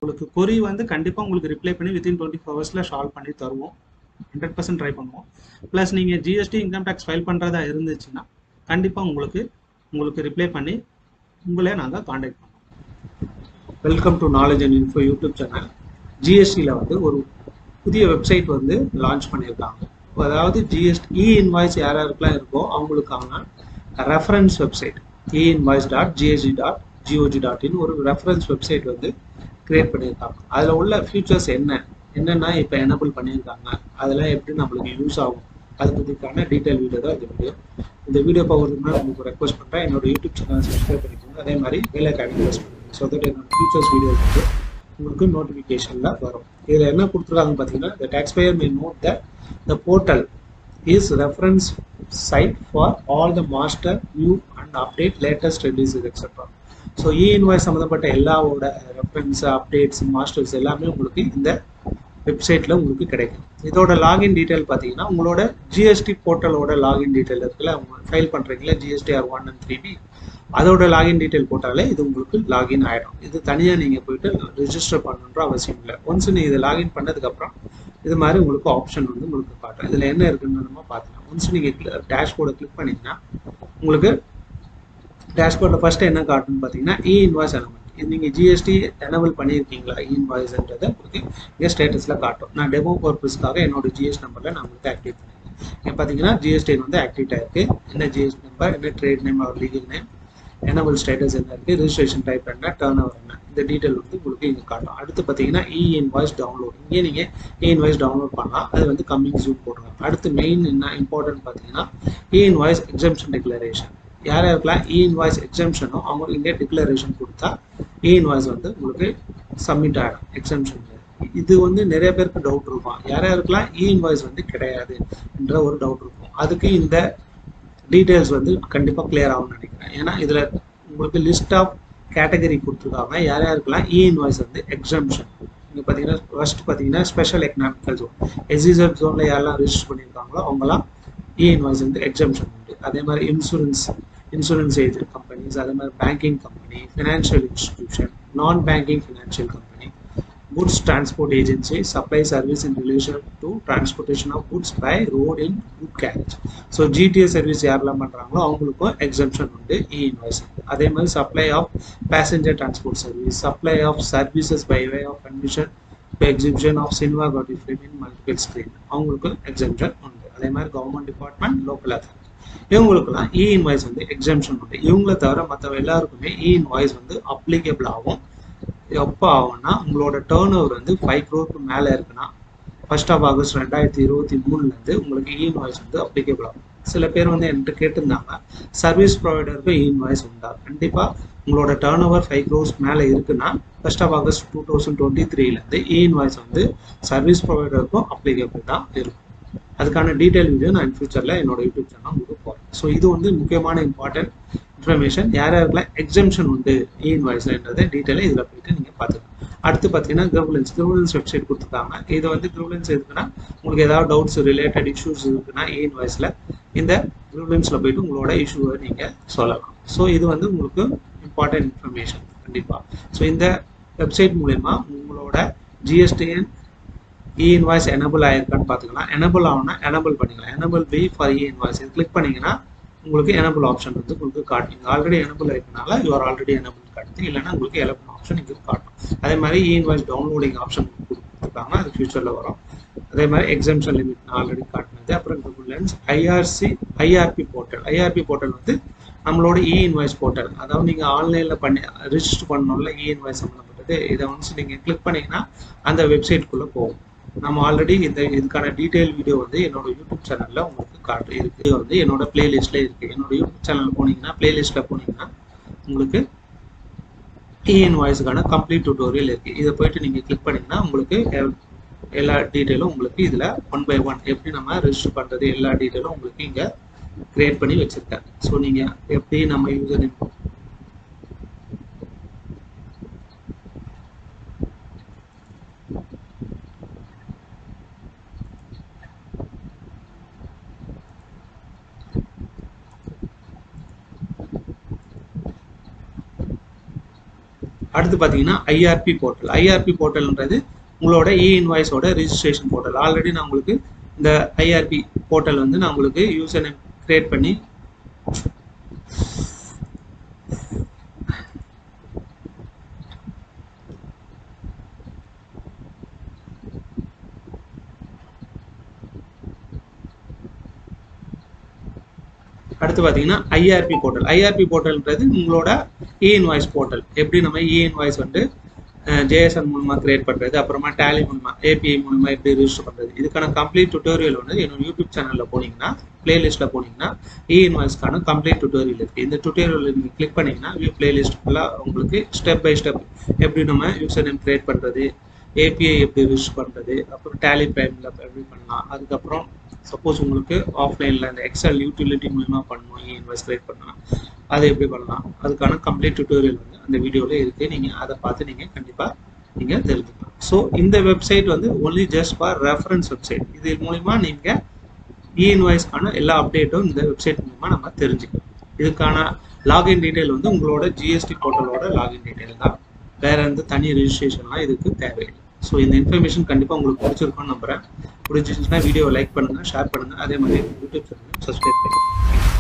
உங்களுக்கு கொரி வந்து கண்டிப்பாக உங்களுக்கு ரிப்ளை பண்ணி வித்தின் டுவெண்ட்டி ஃபோர் ஹவர்ஸில் சால்வ் பண்ணி தருவோம் ஹண்ட்ரட் பர்சன்ட் ட்ரை பண்ணுவோம் ப்ளஸ் நீங்கள் ஜிஎஸ்டி இன்கம் டேக்ஸ் ஃபைல் பண்ணுறதா இருந்துச்சுன்னா கண்டிப்பாக உங்களுக்கு உங்களுக்கு ரிப்ளை பண்ணி உங்களே நாங்கள் காண்டாக்ட் பண்ணுவோம் welcome to knowledge and info YouTube channel ஜிஎஸ்டியில் வந்து ஒரு புதிய வெப்சைட் வந்து லான்ச் பண்ணியிருக்காங்க அதாவது ஜிஎஸ்டி இ இன்வாய்ஸ் யார் யாருக்கெல்லாம் இருக்கோ அவங்களுக்கான reference website e invoice dot GST dot GOG dot in ஒரு ரெஃபரன்ஸ் வெப்சைட் வந்து கிரியேட் பண்ணியிருக்காங்க அதில் உள்ள ஃபியூச்சர்ஸ் என்ன என்னென்னா இப்போ எனபிள் பண்ணியிருக்காங்க அதெல்லாம் எப்படி நம்மளுக்கு யூஸ் ஆகும் அதை பற்றிக்கான டீட்டெயில் வீடியோ தான் இந்த வீடியோ இந்த வீடியோ பார்க்கறதுக்கு முன்னாடி உங்களுக்கு ரெக்வஸ்ட் பண்ணுறேன் என்னோட யூடியூப் சேனல் சப்ஸ்கிரைப் பண்ணிக்கோங்க அதே மாதிரி வேலை அக்காடமி ப்ரெஸ் பண்ணுங்க ஸோ தட் என்னோட ஃபியூச்சர்ஸ் வீடியோ வந்து உங்களுக்கு நோட்டிஃபிகேஷனில் வரும் இதில் என்ன கொடுத்துருக்காங்கன்னு பார்த்தீங்கன்னா the taxpayer may note that the portal is reference site for all the master view and update latest releases etc so e invoice சம்மந்தப்பட்ட எல்லாவோட ரெஃபரன்ஸ் அப்டேட்ஸ் மாஸ்டர்ஸ் எல்லாமே உங்களுக்கு இந்த வெப்சைட்டில் உங்களுக்கு கிடைக்கும் இதோட லாகின் டீட்டெயில் பார்த்தீங்கன்னா உங்களோட ஜிஎஸ்டி போர்ட்டலோட லாகின் டீட்டெயில் இருக்குல்ல அவங்க ஃபைல் பண்ணுறீங்களா GSTR one and three B அதோட லாகின் டீட்டெயில் போட்டாலே இது உங்களுக்கு லாகின் ஆகிடும் இது தனியாக நீங்கள் போயிட்டு ரிஜிஸ்டர் பண்ணணுன்ற அவசியம் இல்லை ஒன்ஸ் நீங்கள் இதை லாகின் பண்ணதுக்கப்புறம் இது மாதிரி உங்களுக்கு ஆப்ஷன் வந்து உங்களுக்கு காட்டும் இதில் என்ன இருக்குன்னு நம்ம பார்த்துக்கலாம் ஒன்ஸ் நீங்கள் டேஷ்போர்டை கிளிக் பண்ணிங்கன்னா உங்களுக்கு டேஷ்போர்டில் ஃபஸ்ட்டு என்ன காட்டுன்னு பார்த்தீங்கன்னா இ இன்வாய்ஸ் எலமெண்ட் இது நீங்கள் ஜிஎஸ்டி எனபிள் பண்ணியிருக்கீங்களா இ இன்வாய்ஸ்ன்றதை உங்களுக்கு இங்கே ஸ்டேட்டஸில் காட்டும் நான் டெமோ பர்பஸ்க்காக என்னோட ஜிஎஸ்டி நம்பரில் நான் உங்களுக்கு ஆக்டிவேட் பண்ணியிருக்கேன் இங்கே பார்த்தீங்கன்னா ஜிஎஸ்டி வந்து ஆக்டிவேட் ஆயிருக்கு என்ன ஜிஎஸ்டி நம்பர் என்ன trade name or legal name enable status என்ன இருக்குது ரிஜிஸ்ட்ரேஷன் டைப் என்ன டர்ன் ஓவர் என்ன இந்த டீட்டெயில் வந்து உங்களுக்கு இங்கே காட்டும் அடுத்து பார்த்தீங்கன்னா இ இன்வாய்ஸ் டவுன்லோட் இங்கே நீங்கள் இ இன்வாய்ஸ் டவுன்லோட் பண்ணலாம் அது வந்து கம்மிங் ஜூம் போட்டுருங்க அடுத்து மெயின் என்ன இம்பார்ட்டன்ட் பார்த்தீங்கன்னா இ இன்வாய்ஸ் எக்ஸம்ஷன் டிக்ளரேஷன் யார் யாருக்கெல்லாம் இ இன்வாய்ஸ் எக்ஸம்ஷனோ அவங்க இங்கே டிக்ளரேஷன் கொடுத்தா இ இன்வாய்ஸ் வந்து உங்களுக்கு சப்மிட் ஆகிடும் எக்ஸம்ஷன் இது வந்து நிறைய பேருக்கு டவுட் இருக்கும் யார் யாருக்கெல்லாம் இ இன்வாய்ஸ் வந்து கிடையாது என்ற ஒரு டவுட் இருக்கும் அதுக்கு இந்த டீட்டெயில்ஸ் வந்து கண்டிப்பாக கிளியர் ஆகும்னு நினைக்கிறேன் ஏன்னா இதில் உங்களுக்கு லிஸ்ட் ஆஃப் கேட்டகரி கொடுத்துருக்காங்க யார் யாருக்கெல்லாம் இ இன்வாய்ஸ் வந்து எக்ஸம்ஷன் இங்கே பார்த்தீங்கன்னா ஃபர்ஸ்ட் பார்த்தீங்கன்னா ஸ்பெஷல் எக்கனாமிக்கல் ஜோன் எஸ்இசட் ஜோனில் யாரெல்லாம் ரிஜிஸ்டர் பண்ணியிருக்காங்களோ அவங்களாம் இ இன்வாய்ஸ் வந்து எக்ஸம்ஷன் உண்டு அதே மாதிரி இன்சூரன்ஸ் இன்சூரன்ஸ் ஏஜென்ட் கம்பெனிஸ் அதே மாதிரி banking company financial institution non banking financial company goods transport agency supply service in relation to transportation of goods by road in good carriage so GTS service யாரெல்லாம் பண்ணுறாங்களோ அவங்களுக்கும் exemption உண்டு e invoice அதே மாதிரி supply of passenger transport service supply of services by way of condition exhibition of cinema காட்டி film in multiple screen அவங்களுக்கும் exemption உண்டு அதே மாதிரி கவர்மெண்ட் டிபார்ட்மெண்ட் லோக்கல் அத்தாரிட்டி இவங்களுக்குலாம் இ இன்வாய்ஸ் வந்து எக்ஸம்ஷன் உண்டு இவங்கள தவிர மற்ற எல்லாருக்குமே இ இன்வாய்ஸ் வந்து அப்ளிகபிள் ஆகும் எப்போ ஆகும்னா உங்களோட டேர்ன் ஓவர் வந்து ஃபைவ் க்ரோருக்கு மேலே இருக்குன்னா ஃபர்ஸ்ட் ஆஃப் ஆகஸ்ட் ரெண்டாயிரத்தி இருபத்தி மூணுலேருந்து உங்களுக்கு இ இன்வாய்ஸ் வந்து அப்ளிகபிள் ஆகும் சில பேர் வந்து என்கிட்ட கேட்டிருந்தாங்க சர்வீஸ் ப்ரொவைடருக்கு இ இன்வாய்ஸ் உண்டா கண்டிப்பாக உங்களோட டேர்ன் ஓவர் ஃபைவ் க்ரோஸ் மேலே இருக்குன்னா first of August two thousand twenty த்ரீலேருந்து இ இன்வாய்ஸ் வந்து சர்வீஸ் ப்ரொவைடருக்கும் அப்ளிகபிள் தான் இருக்கும் அதுக்கான டீட்டெயில் வீடியோ நான் ஃபியூச்சரில் என்னோட யூடியூப் சேனல் உங்களுக்கு போகிறேன் ஸோ இது வந்து முக்கியமான இம்பார்ட்டன்ட் இன்ஃபர்மேஷன் யார் யாருக்கெல்லாம் எக்ஸம்ஷன் உண்டு இ இன்வாய்ஸ்லன்றதை டீட்டெயிலாக இதில் போயிட்டு நீங்கள் பார்த்துக்கலாம் அடுத்து பார்த்தீங்கன்னா கிரிவலன்ஸ் கிரிவலன்ஸ் வெப்சைட் கொடுத்துருக்காங்க இது வந்து கிரிவலன்ஸ் எதுக்குன்னா உங்களுக்கு ஏதாவது டவுட்ஸ் ரிலேட்டட் இஷ்யூஸ் இருக்குன்னா இ இன்வாய்ஸில் இந்த கிரிவலன்ஸில் போயிட்டு உங்களோட இஷ்யூவை நீங்கள் சொல்லலாம் ஸோ இது வந்து உங்களுக்கு இம்பார்ட்டன்ட் இன்ஃபர்மேஷன் கண்டிப்பாக ஸோ இந்த வெப்சைட் மூலயமா உங்களோட ஜிஎஸ்டிஎன் இ இன்வாய்ஸ் எனபிள் ஆயிருக்கான்னு பார்த்துக்கலாம் எனபிள் ஆகுனா எனபிள் பண்ணிக்கலாம் enable be for e invoice இது கிளிக் பண்ணிங்கன்னா உங்களுக்கு எனபிள் ஆப்ஷன் வந்து உங்களுக்கு காட்டுங்க ஆல்ரெடி எனபிள் இருக்கனால யூஆர் ஆல்ரெடி எனபிள் காட்டுது இல்லைன்னா உங்களுக்கு எனபிள் ஆப்ஷன் இங்கே காட்டும் அதே மாதிரி இ இன்வாய்ஸ் டவுன்லோடிங் ஆப்ஷன் கொடுத்துருக்காங்க அது ஃபியூச்சரில் வரும் அதே மாதிரி எக்ஸாம்ஷன் லிமிட் நான் ஆல்ரெடி காட்டினது அப்புறம் Google lens IRC IRP portal IRP portal வந்து நம்மளோட இ இன்வாய்ஸ் போர்ட்டல் அதாவது நீங்கள் ஆன்லைனில் பண்ணி ரிஜிஸ்டர் பண்ணணும்ல இ இன்வாய்ஸ் சம்மந்தப்பட்டது இதை வந்து நீங்கள் கிளிக் பண்ணிங்கன்னா அந்த வெப்சைட்குள்ளே போகும் நம்ம ஆல்ரெடி இந்த இதுக்கான டீட்டெயில் வீடியோ வந்து என்னோட யூடியூப் சேனலில் உங்களுக்கு காட்டு இருக்கு வந்து என்னோட பிளேலிஸ்ட்ல இருக்கு என்னோட யூடியூப் சேனல் போனீங்கன்னா பிளேலிஸ்ட்ல போனீங்கன்னா உங்களுக்கு டிஎன் வாய்ஸுக்கான கம்ப்ளீட் டியூட்டோரியல் இருக்கு இதை போயிட்டு நீங்க கிளிக் பண்ணீங்கன்னா உங்களுக்கு எல்லா டீட்டெயிலும் உங்களுக்கு இதுல ஒன் பை ஒன் எப்படி நம்ம ரெஜிஸ்டர் பண்றது எல்லா டீட்டெயிலும் உங்களுக்கு இங்க கிரியேட் பண்ணி வச்சிருக்காங்க ஸோ நீங்க எப்படி நம்ம யூசர் நேம் அடுத்து பார்த்தீங்கன்னா ஐஆர்பி போர்ட்டல் ஐஆர்பி போர்ட்டல்ன்றது உங்களோட இ இன்வாய்ஸோட ரிஜிஸ்ட்ரேஷன் போர்ட்டல் ஆல்ரெடி நான் உங்களுக்கு இந்த ஐஆர்பி போர்ட்டல் வந்து நான் உங்களுக்கு யூசர் நேம் கிரியேட் பண்ணி அடுத்து பார்த்தீங்கன்னா ஐஆர்பி போர்ட்டல் ஐஆர்பி போர்ட்டல்ன்றது உங்களோட இ இன்வாய்ஸ் போர்ட்டல் எப்படி நம்ம இ இன்வாய்ஸ் வந்து ஜேஎஸ்என் மூலமாக கிரியேட் பண்ணுறது அப்புறமா டேலி மூலமா ஏபிஐ மூலமாக எப்படி ரிஜிஸ்டர் பண்ணுறது இதுக்கான கம்ப்ளீட் டுட்டோரியல் வந்து என்னோட யூடியூப் சேனலில் போனீங்கன்னா பிளேலிஸ்ட்டில் போனீங்கன்னா இ இன்வாய்ஸ்க்கான கம்ப்ளீட் டுட்டோரியல் இருக்குது இந்த டுட்டோரியல் நீங்கள் கிளிக் பண்ணிங்கன்னா வியூ பிளேலிஸ்ட் ஃபுல்லாக உங்களுக்கு ஸ்டெப் பை ஸ்டெப் எப்படி நம்ம யூசர் நேம் கிரியேட் பண்ணுறது ஏபிஐ எப்படி ரிஜிஸ்டர் பண்ணுறது அப்புறம் டேலி ப்ரைமில் எப்படி பண்ணலாம் அதுக்கப்புறம் சப்போஸ் உங்களுக்கு ஆஃப்லைனில் இந்த எக்ஸல் யூட்டிலிட்டி மூலமாக பண்ணணும் இ இன்வாய்ஸ் கிரியேட் பண்ணலாம் அதை எப்படி பண்ணலாம் அதுக்கான கம்ப்ளீட் டுட்டோரியல் வந்து அந்த வீடியோவில் இருக்குது நீங்கள் அதை பார்த்து நீங்கள் கண்டிப்பாக நீங்கள் தெரிஞ்சுக்கலாம் ஸோ இந்த வெப்சைட் வந்து only just for reference website இது மூலிமா நீங்கள் இ இன்வாய்ஸ்க்கான எல்லா அப்டேட்டும் இந்த வெப்சைட் மூலிமா நம்ம தெரிஞ்சுக்கலாம் இதுக்கான லாகின் டீட்டெயில் வந்து உங்களோட ஜிஎஸ்டி போர்ட்டலோட லாகின் டீட்டெயில் தான் வேற எந்த தனி ரெஜிஸ்ட்ரேஷன்லாம் இதுக்கு தேவையில்லை ஸோ இந்த இன்ஃபர்மேஷன் கண்டிப்பாக உங்களுக்கு பிடிச்சிருக்கும்னு நம்புறேன் பிடிச்சிருந்துச்சுன்னா வீடியோ லைக் பண்ணுங்கள் ஷேர் பண்ணுங்கள் அதே மாதிரி யூடியூப் சேனல் சப்ஸ்கிரைப் பண்ணுங்கள்